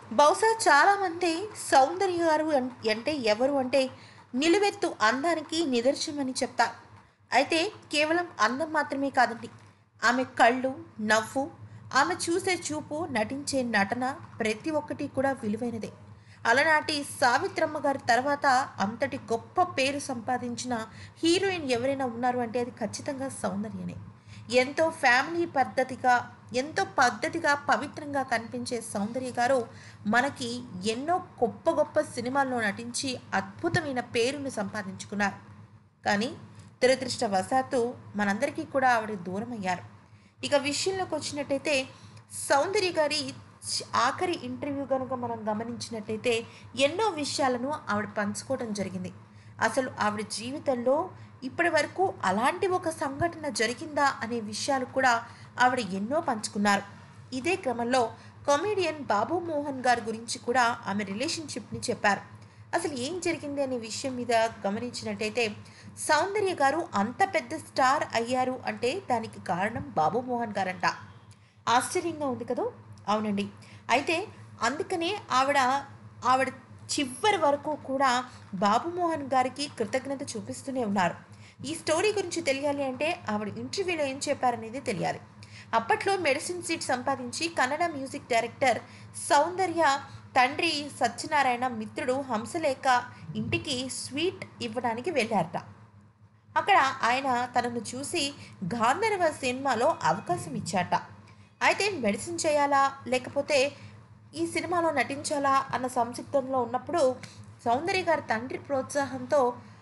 బహుశా చాలామంది సౌందర్య గారు అన్- అంటే ఎవరు అంటే నిలువెత్తు అందానికి నిదర్శనమని చెప్తారు అయితే కేవలం అందం మాత్రమే కాదండి ఆమె కళ్ళు నవ్వు ఆమె చూసే చూపు నటించే నటన ప్రతి ఒక్కటి కూడా విలువైనదే అలనాటి సావిత్రమ్మ గారి తర్వాత అంతటి గొప్ప పేరు సంపాదించిన హీరోయిన్ ఎవరైనా ఉన్నారు అంటే అది ఖచ్చితంగా సౌందర్యనే ఎంతో ఫ్యామిలీ పద్ధతిగా ఎంతో పద్ధతిగా పవిత్రంగా కనిపించే సౌందర్య గారు మనకి ఎన్నో గొప్ప గొప్ప సినిమాల్లో నటించి అద్భుతమైన పేరును సంపాదించుకున్నారు కానీ దురదృష్టవశాత్తు మనందరికీ కూడా ఆవిడ దూరం అయ్యారు ఇక విషయంలోకి వచ్చినట్టయితే సౌందర్య గారి చ- ఆఖరి ఇంటర్వ్యూ కనుక మనం గమనించినట్టయితే ఎన్నో విషయాలను ఆవిడ పంచుకోవడం జరిగింది అసలు ఆవిడ జీవితంలో ఇప్పటి వరకు అలాంటి ఒక సంఘటన జరిగిందా అనే విషయాలు కూడా ఆవిడ ఎన్నో పంచుకున్నారు ఇదే క్రమంలో కామెడియన్ బాబు మోహన్ గారి గురించి కూడా ఆమె రిలేషన్షిప్ని చెప్పారు అసలు ఏం జరిగింది అనే విషయం మీద గమనించినట్టయితే సౌందర్య గారు అంత పెద్ద స్టార్ అయ్యారు అంటే దానికి కారణం బాబు మోహన్ గారంట ఆశ్చర్యంగా ఉంది కదా అవునండి అయితే అందుకనే ఆవిడ ఆవిడ చివరి వరకు కూడా బాబు మోహన్ గారికి కృతజ్ఞత చూపిస్తూనే ఉన్నారు ఈ స్టోరీ గురించి తెలియాలి అంటే ఆవిడ ఇంటర్వ్యూలో ఏం చెప్పారనేది తెలియాలి అప్పట్లో మెడిసిన్ సీట్ సంపాదించి కన్నడ మ్యూజిక్ డైరెక్టర్ సౌందర్య తండ్రి సత్యనారాయణ మిత్రుడు హంసలేఖ ఇంటికి స్వీట్ ఇవ్వడానికి వెళ్ళారట అక్కడ ఆయన తనను చూసి గాంధర్వ సినిమాలో అవకాశం ఇచ్చాట అయితే మెడిసిన్ చేయాలా లేకపోతే ఈ సినిమాలో నటించాలా అన్న సంసిగ్ధంలో ఉన్నప్పుడు సౌందర్య గారి తండ్రి ప్రోత్సాహంతో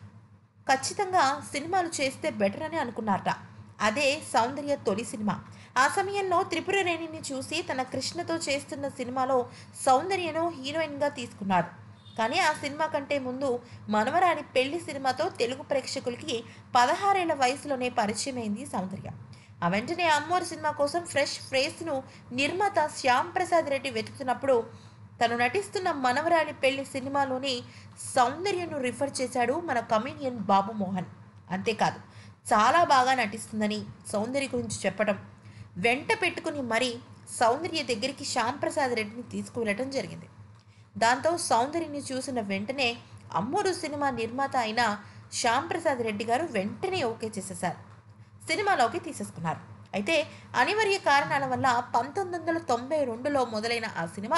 ఖచ్చితంగా సినిమాలు చేస్తే బెటర్ అని అనుకున్నారట అదే సౌందర్య తొలి సినిమా ఆ సమయంలో త్రిపుర రేణిని చూసి తన కృష్ణతో చేస్తున్న సినిమాలో సౌందర్యను హీరోయిన్గా తీసుకున్నాడు కానీ ఆ సినిమా కంటే ముందు మనవరాని పెళ్లి సినిమాతో తెలుగు ప్రేక్షకులకి పదహారేళ్ల వయసులోనే పరిచయం అయింది సౌందర్య ఆ వెంటనే అమ్మోరు సినిమా కోసం ఫ్రెష్ ఫ్రేస్ను నిర్మాత శ్యామ్ ప్రసాద్ రెడ్డి వెతుకుతున్నప్పుడు తను నటిస్తున్న మనవరాలి పెళ్లి సినిమాలోని సౌందర్యను రిఫర్ చేశాడు మన కమీడియన్ బాబు మోహన్ అంతేకాదు చాలా బాగా నటిస్తుందని సౌందర్య గురించి చెప్పడం వెంట పెట్టుకుని మరీ సౌందర్య దగ్గరికి శ్యామ్ ప్రసాద్ రెడ్డిని తీసుకువెళ్ళటం జరిగింది దాంతో సౌందర్యని చూసిన వెంటనే అమ్మోరు సినిమా నిర్మాత అయిన శ్యామ్ ప్రసాద్ రెడ్డి గారు వెంటనే ఓకే చేసేశారు సినిమాలోకి తీసేసుకున్నారు అయితే అనివార్య కారణాల వల్ల పంతొమ్మిది వందల తొంభై రెండులో మొదలైన ఆ సినిమా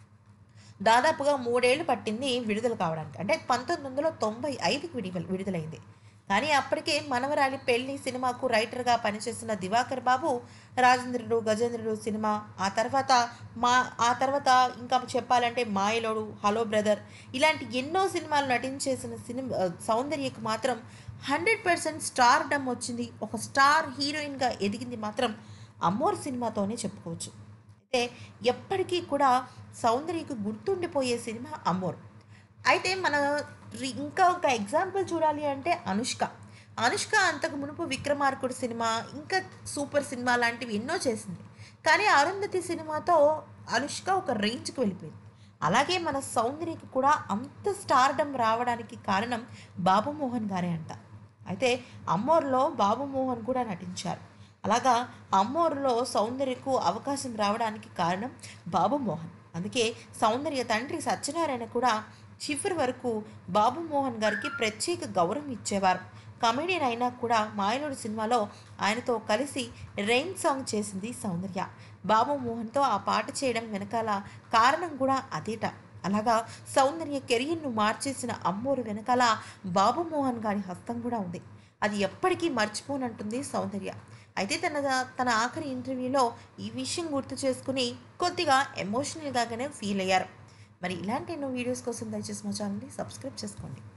దాదాపుగా మూడేళ్లు పట్టింది విడుదల కావడానికి అంటే పంతొమ్మిది వందల తొంభై ఐదుకి విడుదల విడుదలైంది కానీ అప్పటికే మనవరాలి పెళ్లి సినిమాకు రైటర్గా పనిచేస్తున్న దివాకర్ బాబు రాజేంద్రుడు గజేంద్రుడు సినిమా ఆ తర్వాత మా ఆ తర్వాత ఇంకా చెప్పాలంటే మాయలోడు హలో బ్రదర్ ఇలాంటి ఎన్నో సినిమాలు నటించేసిన సినిమా సౌందర్యకు మాత్రం హండ్రెడ్ పర్సెంట్ స్టార్ డమ్ వచ్చింది ఒక స్టార్ హీరోయిన్గా ఎదిగింది మాత్రం అమ్మోర్ సినిమాతోనే చెప్పుకోవచ్చు అయితే ఎప్పటికీ కూడా సౌందర్యకు గుర్తుండిపోయే సినిమా అమ్మోర్ అయితే మన రి- ఇంకా ఒక ఎగ్జాంపుల్ చూడాలి అంటే అనుష్క అనుష్క అంతకు మునుపు విక్రమార్కుడు సినిమా ఇంకా సూపర్ సినిమా లాంటివి ఎన్నో చేసింది కానీ అరుంధతి సినిమాతో అనుష్క ఒక రేంజ్కి వెళ్ళిపోయింది అలాగే మన సౌందర్యకి కూడా అంత స్టార్డమ్ రావడానికి కారణం బాబు మోహన్ గారే అంట అయితే అమ్మోర్లో బాబు మోహన్ కూడా నటించారు అలాగా అమ్మోరులో సౌందర్యకు అవకాశం రావడానికి కారణం బాబు మోహన్ అందుకే సౌందర్య తండ్రి సత్యనారాయణ కూడా చివరి వరకు బాబు మోహన్ గారికి ప్రత్యేక గౌరవం ఇచ్చేవారు కమెడియన్ అయినా కూడా మాయలోడు సినిమాలో ఆయనతో కలిసి రెయిన్ సాంగ్ చేసింది సౌందర్య బాబు మోహన్తో ఆ పాట చేయడం వెనకాల కారణం కూడా అదేట అలాగా సౌందర్య కెరీర్ను మార్చేసిన అమ్మోరు వెనకాల బాబు మోహన్ గారి హస్తం కూడా ఉంది అది ఎప్పటికీ మర్చిపోనంటుంది సౌందర్య అయితే తన తన ఆఖరి ఇంటర్వ్యూలో ఈ విషయం గుర్తు చేసుకుని కొద్దిగా ఎమోషనల్గానే ఫీల్ అయ్యారు మరి ఇలాంటి ఎన్నో వీడియోస్ కోసం దయచేసి మా ఛానల్ని సబ్స్క్రైబ్ చేసుకోండి